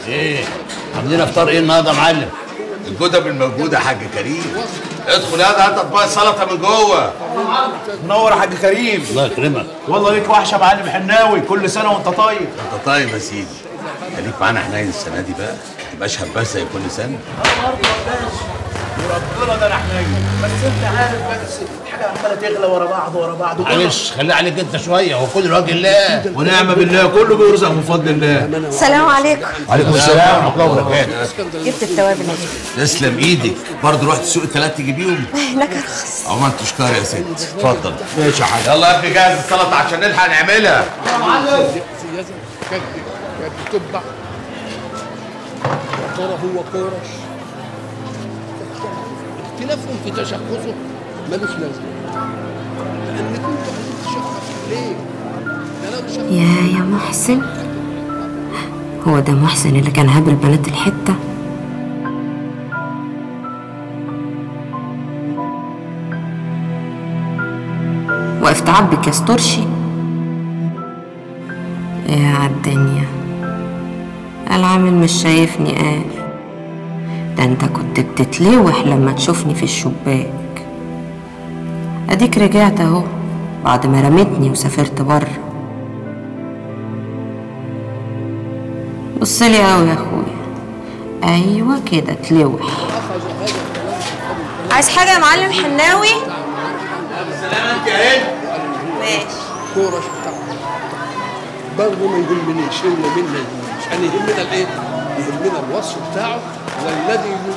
ايه عاملين افطار ايه النهارده يا معلم الجدب الموجوده يا حاج كريم ادخل يا هات اطباق السلطه من جوه منور يا حاج كريم الله يكرمك والله ليك وحشه يا معلم حناوي كل سنه وانت طيب انت طيب يا سيدي خليك معانا حنين السنه دي بقى ما تبقاش هباس زي كل سنه وربنا ده انا حنين بس انت عارف بس الحاجه عماله تغلى ورا بعض ورا بعض وكله- معلش خلي عليك انت شويه هو كل وجه الله ونعم بالله كله بيرزق من فضل الله السلام عليكم عليكم السلام ورحمه الله وبركاته جبت التوابل اهي تسلم ايدك برضه رحت سوق الثلاث تجيبيهم هناك ارخص عملت شكار يا ست اتفضل ماشي يا حاج يلا يا ابني جهز السلطه عشان نلحق نعملها سياسة كانت كانت بتتبع ترى هو قرش اختلافهم في تشخصه ملوش لازمه لان كنت عايزين تشخصوا ليه؟ ده لو شخص يا يا محسن هو ده محسن اللي كان هابل بنات الحتة وقفت عبك يا سترشي يا عالدنيا العامل مش شايفني قال ده انت كنت بتتلوح لما تشوفني في الشباك اديك رجعت اهو بعد ما رمتني وسافرت بره بصلي قوي يا اخويا ايوه كده تلوح عايز حاجه يا معلم حناوي ماشي قرش بتاع برضه ما يهمنيش الا منا يهمنيش يعني يهمنا الايه؟ يهمنا الوصف بتاعه والذي